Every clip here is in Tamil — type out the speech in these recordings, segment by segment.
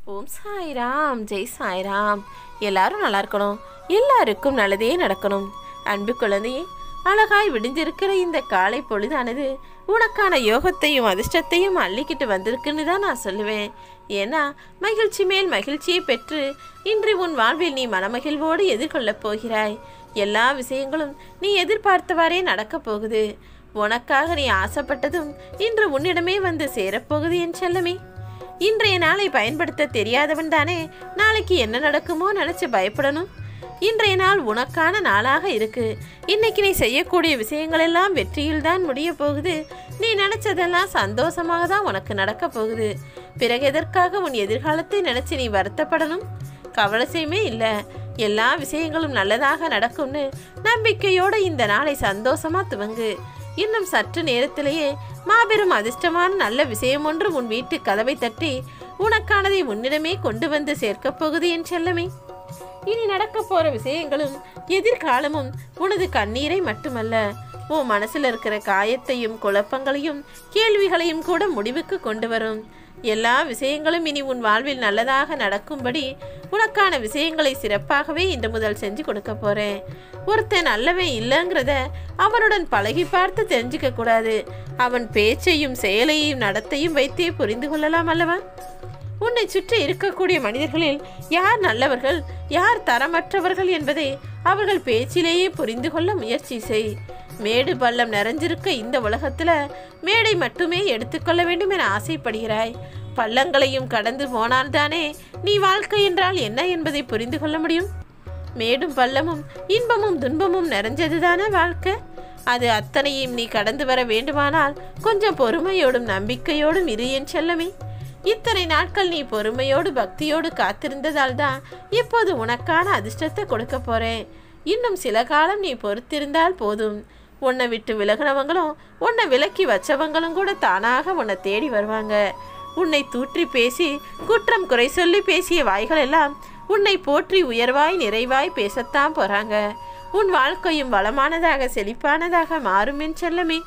ஓம் சாய்ராம் ஜெய் சாய்ராம் எல்லாரும் நல்லா இருக்கணும் எல்லாருக்கும் நல்லதே நடக்கணும் அன்பு குழந்தையே அழகாய் விடிஞ்சிருக்கிற இந்த காலை பொழுதானது உனக்கான யோகத்தையும் அதிர்ஷ்டத்தையும் அள்ளிக்கிட்டு வந்திருக்குன்னு தான் நான் சொல்லுவேன் ஏன்னா மகிழ்ச்சி மேல் மகிழ்ச்சியை பெற்று இன்று உன் வாழ்வில் நீ மனமகிழ்வோடு எதிர்கொள்ளப் போகிறாய் எல்லா விஷயங்களும் நீ எதிர்பார்த்தவாறே நடக்கப் போகுது உனக்காக நீ ஆசைப்பட்டதும் இன்று உன்னிடமே வந்து சேரப்போகுது என் செல்லமே இன்றைய நாளை பயன்படுத்த தெரியாதவன் தானே நாளைக்கு என்ன நடக்குமோ நினைச்சு பயப்படணும் இன்றைய நாள் உனக்கான நாளாக இருக்கு இன்னைக்கு நீ செய்யக்கூடிய விஷயங்கள் எல்லாம் வெற்றியில் தான் முடிய போகுது நீ நினைச்சதெல்லாம் சந்தோஷமாக தான் உனக்கு நடக்க போகுது பிறகு எதற்காக உன் எதிர்காலத்தை நினைச்சு நீ வருத்தப்படணும் கவலசையுமே இல்லை எல்லா விஷயங்களும் நல்லதாக நடக்கும்னு நம்பிக்கையோட இந்த நாளை சந்தோஷமா துவங்கு இன்னும் சற்று நேரத்திலேயே மாபெரும் அதிர்ஷ்டமான நல்ல விஷயம் ஒன்று உன் வீட்டு கதவை தட்டி உனக்கானதை உன்னிடமே கொண்டு வந்து சேர்க்கப் போகுது என் செல்லமே இனி நடக்க போற விஷயங்களும் எதிர்காலமும் உனது கண்ணீரை மட்டுமல்ல உன் மனசுல இருக்கிற காயத்தையும் குழப்பங்களையும் கேள்விகளையும் கூட முடிவுக்கு கொண்டு வரும் எல்லா விஷயங்களும் இனி உன் வாழ்வில் நல்லதாக நடக்கும்படி உனக்கான விஷயங்களை சிறப்பாகவே இன்று முதல் செஞ்சு கொடுக்க போறேன் ஒருத்தன் நல்லவன் இல்லைங்கிறத அவனுடன் பழகி பார்த்து தெரிஞ்சுக்க கூடாது அவன் பேச்சையும் செயலையும் நடத்தையும் வைத்தே புரிந்து கொள்ளலாம் அல்லவா உன்னை சுற்றி இருக்கக்கூடிய மனிதர்களில் யார் நல்லவர்கள் யார் தரமற்றவர்கள் என்பதை அவர்கள் பேச்சிலேயே புரிந்து கொள்ள முயற்சி செய் மேடு பள்ளம் நிறைஞ்சிருக்க இந்த உலகத்துல மேடை மட்டுமே எடுத்துக்கொள்ள வேண்டும் என ஆசைப்படுகிறாய் பள்ளங்களையும் கடந்து போனால்தானே நீ வாழ்க்கை என்றால் என்ன என்பதை புரிந்து கொள்ள முடியும் மேடும் பள்ளமும் இன்பமும் துன்பமும் நிறைஞ்சதுதானே வாழ்க்கை அது அத்தனையும் நீ கடந்து வர வேண்டுமானால் கொஞ்சம் பொறுமையோடும் நம்பிக்கையோடும் இரு என் செல்லமே இத்தனை நாட்கள் நீ பொறுமையோடு பக்தியோடு காத்திருந்ததால் தான் இப்போது உனக்கான அதிர்ஷ்டத்தை கொடுக்க போறேன் இன்னும் சில காலம் நீ பொறுத்திருந்தால் போதும் உன்னை விட்டு விலகினவங்களும் உன்னை விலக்கி வச்சவங்களும் கூட தானாக உன்னை தேடி வருவாங்க உன்னை தூற்றி பேசி குற்றம் குறை சொல்லி பேசிய வாய்கள் எல்லாம் உன்னை போற்றி உயர்வாய் நிறைவாய் பேசத்தான் போறாங்க உன் வாழ்க்கையும் வளமானதாக செழிப்பானதாக மாறும் என் செல்லமே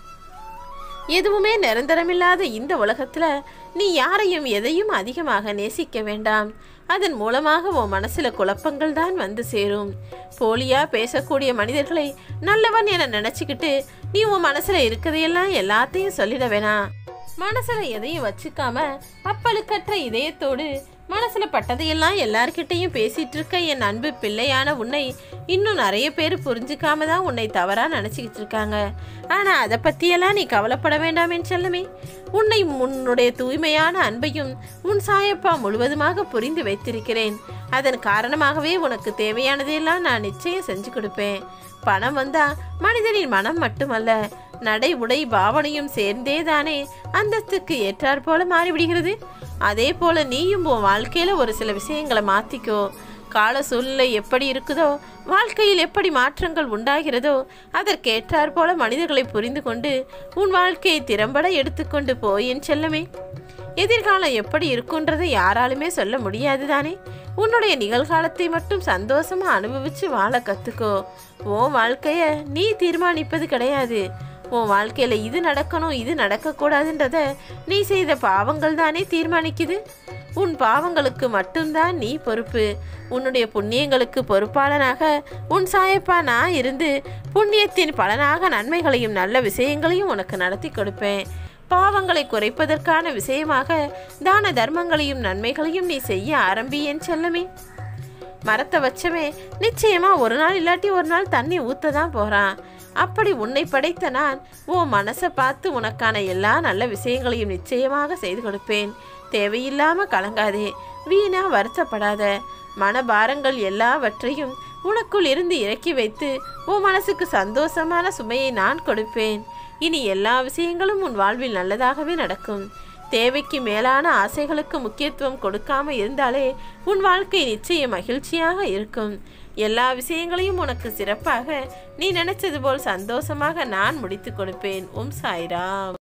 எதுவுமே நிரந்தரமில்லாத இந்த உலகத்துல நீ யாரையும் எதையும் அதிகமாக நேசிக்க வேண்டாம் அதன் மூலமாக உன் மனசுல குழப்பங்கள் தான் வந்து சேரும் போலியா பேசக்கூடிய மனிதர்களை நல்லவன் என நினைச்சுக்கிட்டு நீ உன் மனசுல இருக்கதையெல்லாம் எல்லாத்தையும் சொல்லிட வேணாம் மனசுல எதையும் வச்சுக்காம அப்பழுக்கற்ற இதயத்தோடு மனசுல பட்டதையெல்லாம் எல்லார்கிட்டையும் பேசிட்டு இருக்க என் அன்பு பிள்ளையான உன்னை இன்னும் நிறைய பேர் புரிஞ்சுக்காம தான் உன்னை தவறா நினைச்சுக்கிட்டு இருக்காங்க ஆனா அதை பத்தியெல்லாம் நீ கவலைப்பட வேண்டாம் என் செல்லமே உன்னை உன்னுடைய தூய்மையான அன்பையும் உன் சாயப்பா முழுவதுமாக புரிந்து வைத்திருக்கிறேன் அதன் காரணமாகவே உனக்கு தேவையானதையெல்லாம் நான் நிச்சயம் செஞ்சு கொடுப்பேன் பணம் வந்தா மனிதனின் மனம் மட்டுமல்ல நடை உடை பாவனையும் சேர்ந்தே தானே அந்தஸ்துக்கு ஏற்றாற் போல மாறிவிடுகிறது அதே போல நீயும் உன் வாழ்க்கையில ஒரு சில விஷயங்களை மாத்திக்கோ கால சூழ்நிலை எப்படி இருக்குதோ வாழ்க்கையில் எப்படி மாற்றங்கள் உண்டாகிறதோ அதற்கேற்றாற் போல மனிதர்களை புரிந்து கொண்டு உன் வாழ்க்கையை திறம்பட எடுத்துக்கொண்டு போய் என் செல்லமே எதிர்காலம் எப்படி இருக்குன்றதை யாராலுமே சொல்ல முடியாது தானே உன்னுடைய நிகழ்காலத்தை மட்டும் சந்தோஷமா அனுபவிச்சு வாழ கத்துக்கோ உன் வாழ்க்கைய நீ தீர்மானிப்பது கிடையாது உன் வாழ்க்கையில இது நடக்கணும் இது நடக்கக்கூடாதுன்றத நீ செய்த பாவங்கள் தானே தீர்மானிக்குது உன் பாவங்களுக்கு மட்டும்தான் நீ பொறுப்பு உன்னுடைய புண்ணியங்களுக்கு பொறுப்பாளனாக உன் சாயப்பா நான் இருந்து புண்ணியத்தின் பலனாக நன்மைகளையும் நல்ல விஷயங்களையும் உனக்கு நடத்தி கொடுப்பேன் பாவங்களை குறைப்பதற்கான விஷயமாக தான தர்மங்களையும் நன்மைகளையும் நீ செய்ய ஆரம்பி என் செல்லமே மரத்தை வச்சவே நிச்சயமா ஒரு நாள் இல்லாட்டி ஒரு நாள் தண்ணி ஊத்த தான் போறான் அப்படி உன்னை படைத்த நான் உன் மனசை பார்த்து உனக்கான எல்லா நல்ல விஷயங்களையும் நிச்சயமாக செய்து கொடுப்பேன் தேவையில்லாம கலங்காதே வீணா வருத்தப்படாத மனபாரங்கள் எல்லாவற்றையும் உனக்குள் இருந்து இறக்கி வைத்து உன் மனசுக்கு சந்தோஷமான சுமையை நான் கொடுப்பேன் இனி எல்லா விஷயங்களும் உன் வாழ்வில் நல்லதாகவே நடக்கும் தேவைக்கு மேலான ஆசைகளுக்கு முக்கியத்துவம் கொடுக்காம இருந்தாலே உன் வாழ்க்கை நிச்சயம் மகிழ்ச்சியாக இருக்கும் எல்லா விஷயங்களையும் உனக்கு சிறப்பாக நீ நினைச்சது போல் சந்தோஷமாக நான் முடித்து கொடுப்பேன் உம் சாய்ராம்